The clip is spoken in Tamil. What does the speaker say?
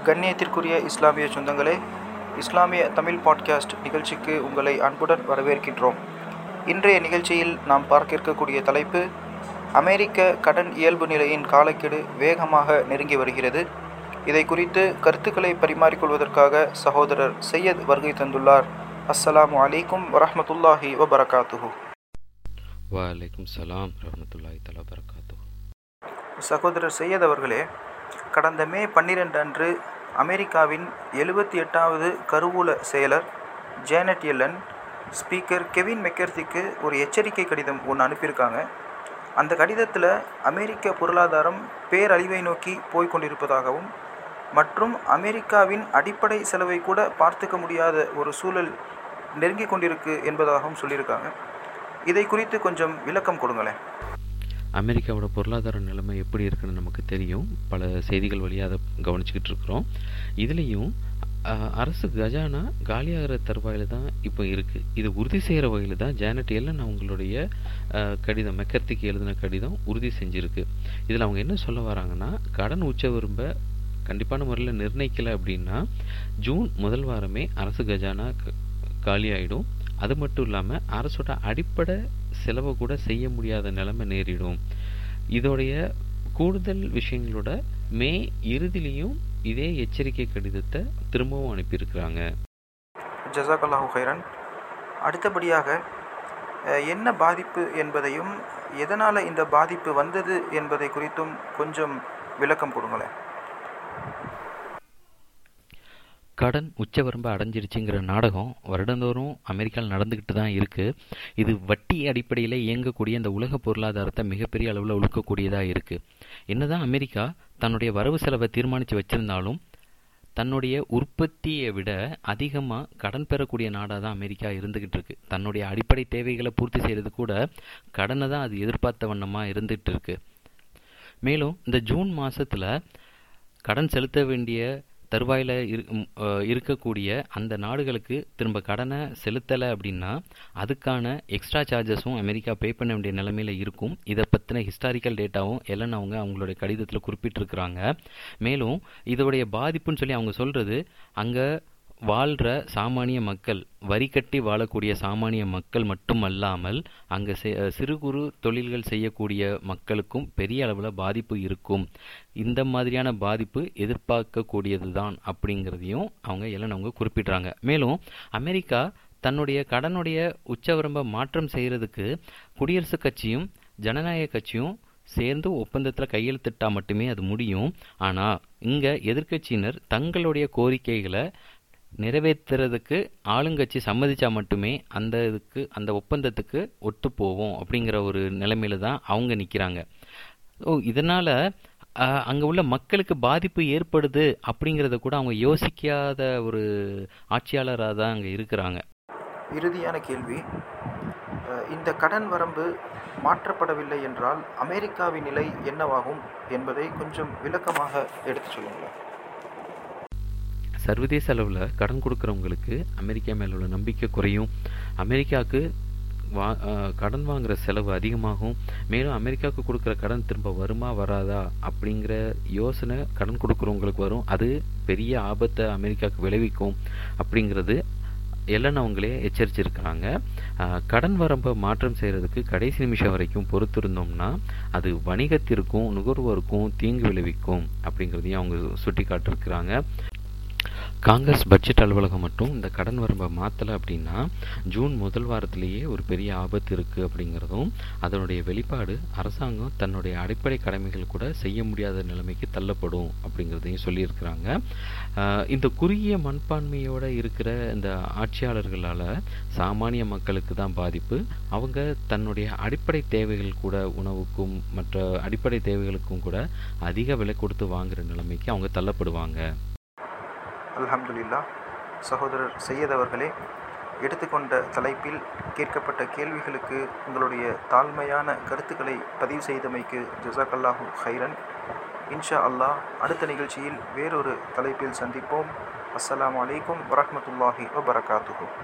கண்ணியத்திற்குரிய இஸ்லாமிய சொந்தங்களே இஸ்லாமிய தமிழ் பாட்காஸ்ட் நிகழ்ச்சிக்கு உங்களை அன்புடன் வரவேற்கின்றோம் இன்றைய நிகழ்ச்சியில் நாம் பார்க்க இருக்கக்கூடிய தலைப்பு அமெரிக்க கடன் இயல்பு நிலையின் காலக்கெடு வேகமாக நெருங்கி வருகிறது இதை குறித்து கருத்துக்களை பரிமாறிக்கொள்வதற்காக சகோதரர் சையத் வருகை தந்துள்ளார் அஸ்ஸலாமு அலைக்கும் வரஹ்மத்துல்லாஹி வபரகாத்துஹு வலைக்கும் சலாம் ரஹமத்துல்லாஹி தலா வரகாத்து சகோதரர் சையத் அவர்களே கடந்த மே பன்னிரெண்டு அன்று அமெரிக்காவின் எழுபத்தி எட்டாவது கருவூல செயலர் ஜேனட் எல்லன் ஸ்பீக்கர் கெவின் மெக்கர்த்திக்கு ஒரு எச்சரிக்கை கடிதம் ஒன்று அனுப்பியிருக்காங்க அந்த கடிதத்தில் அமெரிக்க பொருளாதாரம் பேரழிவை நோக்கி போய்க் கொண்டிருப்பதாகவும் மற்றும் அமெரிக்காவின் அடிப்படை செலவை கூட பார்த்துக்க முடியாத ஒரு சூழல் நெருங்கி கொண்டிருக்கு என்பதாகவும் சொல்லியிருக்காங்க இதை குறித்து கொஞ்சம் விளக்கம் கொடுங்களேன் அமெரிக்காவோட பொருளாதார நிலைமை எப்படி இருக்குன்னு நமக்கு தெரியும் பல செய்திகள் வழியாக அதை கவனிச்சுக்கிட்டு இருக்கிறோம் இதுலேயும் அஹ், அரசு கஜானா காலியாகிற தருவாயில் தான் இப்போ இருக்குது இது உறுதி செய்கிற வகையில் தான் ஜானட் எல்லன் அவங்களுடைய அஹ், கடிதம் மெக்கர்த்திக்கு எழுதின கடிதம் உறுதி செஞ்சுருக்கு இதில் அவங்க என்ன சொல்ல வராங்கன்னா கடன் உச்ச விரும்ப கண்டிப்பான முறையில் நிர்ணயிக்கலை அப்படின்னா ஜூன் முதல் வாரமே அரசு கஜானா க- காலியாயிடும் அது மட்டும் இல்லாமல் அரசோட அடிப்படை செலவை கூட செய்ய முடியாத நிலைமை நேரிடும் இதோடைய கூடுதல் விஷயங்களோட மே இறுதிலையும் இதே எச்சரிக்கை கடிதத்தை திரும்பவும் அனுப்பியிருக்கிறாங்க ஜசாக் ஹைரன் அடுத்தபடியாக அஹ், என்ன பாதிப்பு என்பதையும் எதனால் இந்த பாதிப்பு வந்தது என்பதை குறித்தும் கொஞ்சம் விளக்கம் கொடுங்களேன் கடன் உச்சவரம்பை அடைஞ்சிருச்சுங்கிற நாடகம் வருடந்தோறும் அமெரிக்காவில் நடந்துக்கிட்டு தான் இருக்குது இது வட்டி அடிப்படையில் இயங்கக்கூடிய இந்த உலக பொருளாதாரத்தை மிகப்பெரிய அளவில் உழுக்கக்கூடியதாக இருக்குது என்னதான் அமெரிக்கா தன்னுடைய வரவு செலவை தீர்மானித்து வச்சிருந்தாலும் தன்னுடைய உற்பத்தியை விட அதிகமாக கடன் பெறக்கூடிய நாடாக தான் அமெரிக்கா இருந்துக்கிட்டு இருக்கு தன்னுடைய அடிப்படை தேவைகளை பூர்த்தி செய்கிறது கூட கடனை தான் அது எதிர்பார்த்த வண்ணமாக இருந்துகிட்டு இருக்கு மேலும் இந்த ஜூன் மாசத்துல கடன் செலுத்த வேண்டிய தருவாயில் இரு ம், அஹ், இருக்கக்கூடிய அந்த நாடுகளுக்கு திரும்ப கடனை செலுத்தலை அப்படின்னா அதுக்கான எக்ஸ்ட்ரா சார்ஜஸும் அமெரிக்கா பே பண்ண வேண்டிய நிலைமையில இருக்கும் இதை பற்றின ஹிஸ்டாரிக்கல் டேட்டாவும் எல்லாம் அவங்க அவங்களுடைய கடிதத்தில் குறிப்பிட்டிருக்கிறாங்க மேலும் இதோடைய பாதிப்புன்னு சொல்லி அவங்க சொல்கிறது அங்கே வாழ்கிற சாமானிய மக்கள் வரி கட்டி வாழக்கூடிய சாமானிய மக்கள் மட்டுமல்லாமல் அங்கே சிறு குறு தொழில்கள் செய்யக்கூடிய மக்களுக்கும் பெரிய அளவில் பாதிப்பு இருக்கும் இந்த மாதிரியான பாதிப்பு எதிர்பார்க்கக்கூடியது தான் அப்படிங்கிறதையும் அவங்க எல்லாம் அவங்க குறிப்பிடுறாங்க மேலும் அமெரிக்கா தன்னுடைய கடனுடைய உச்சவரம்பை மாற்றம் செய்கிறதுக்கு குடியரசுக் கட்சியும் ஜனநாயக கட்சியும் சேர்ந்து ஒப்பந்தத்தில் கையெழுத்திட்டா மட்டுமே அது முடியும் ஆனால் இங்கே எதிர்க்கட்சியினர் தங்களுடைய கோரிக்கைகளை நிறைவேற்றுறதுக்கு ஆளுங்கட்சி சம்மதிச்சா மட்டுமே அந்த இதுக்கு அந்த ஒப்பந்தத்துக்கு ஒத்து போவோம் அப்படிங்கிற ஒரு நிலைமையில தான் அவங்க நிற்கிறாங்க ஓ இதனால் அங்கே உள்ள மக்களுக்கு பாதிப்பு ஏற்படுது அப்படிங்கிறத கூட அவங்க யோசிக்காத ஒரு ஆட்சியாளராக தான் அங்கே இருக்கிறாங்க இறுதியான கேள்வி அஹ், இந்த கடன் வரம்பு மாற்றப்படவில்லை என்றால் அமெரிக்காவின் நிலை என்னவாகும் என்பதை கொஞ்சம் விளக்கமாக எடுத்து சொல்லுங்களேன் சர்வதேச அளவில் கடன் கொடுக்குறவங்களுக்கு அமெரிக்கா மேல உள்ள நம்பிக்கை குறையும் அமெரிக்காவுக்கு வா அஹ் கடன் வாங்குற செலவு அதிகமாகும் மேலும் அமெரிக்காவுக்கு கொடுக்குற கடன் திரும்ப வருமா வராதா அப்படிங்கிற யோசனை கடன் கொடுக்குறவங்களுக்கு வரும் அது பெரிய ஆபத்தை அமெரிக்காவுக்கு விளைவிக்கும் அப்படிங்கிறது எல்லாம் அவங்களே எச்சரிச்சிருக்கிறாங்க அஹ் கடன் வரம்பை மாற்றம் செய்கிறதுக்கு கடைசி நிமிஷம் வரைக்கும் பொறுத்திருந்தோம்னா அது வணிகத்திற்கும் நுகர்வோருக்கும் தீங்கு விளைவிக்கும் அப்படிங்கிறதையும் அவங்க சுட்டி காட்டிருக்கிறாங்க காங்கிரஸ் பட்ஜெட் அலுவலகம் மட்டும் இந்த கடன் வரம்பை மாற்றலை அப்படின்னா ஜூன் முதல் வாரத்திலேயே ஒரு பெரிய ஆபத்து இருக்குது அப்படிங்கிறதும் அதனுடைய வெளிப்பாடு அரசாங்கம் தன்னுடைய அடிப்படை கடமைகள் கூட செய்ய முடியாத நிலைமைக்கு தள்ளப்படும் அப்படிங்கிறதையும் சொல்லியிருக்கிறாங்க ஆஹ் இந்த குறுகிய மண்பான்மையோடு இருக்கிற இந்த ஆட்சியாளர்களால் சாமானிய மக்களுக்கு தான் பாதிப்பு அவங்க தன்னுடைய அடிப்படை தேவைகள் கூட உணவுக்கும் மற்ற அடிப்படை தேவைகளுக்கும் கூட அதிக விலை கொடுத்து வாங்குற நிலைமைக்கு அவங்க தள்ளப்படுவாங்க அல்ஹம்துலில்லா சகோதரர் சையத் அவர்களே எடுத்துக்கொண்ட தலைப்பில் கேட்கப்பட்ட கேள்விகளுக்கு உங்களுடைய தாழ்மையான கருத்துக்களை பதிவு செய்தமைக்கு ஜசாக்கல்லாஹு ஹைரன் இன்ஷா அல்லாஹ் அடுத்த நிகழ்ச்சியில் வேறொரு தலைப்பில் சந்திப்போம் அஸ்ஸலாமு அலைக்கும் வரஹ்மத்துல்லாஹி வபரகாத்துஹு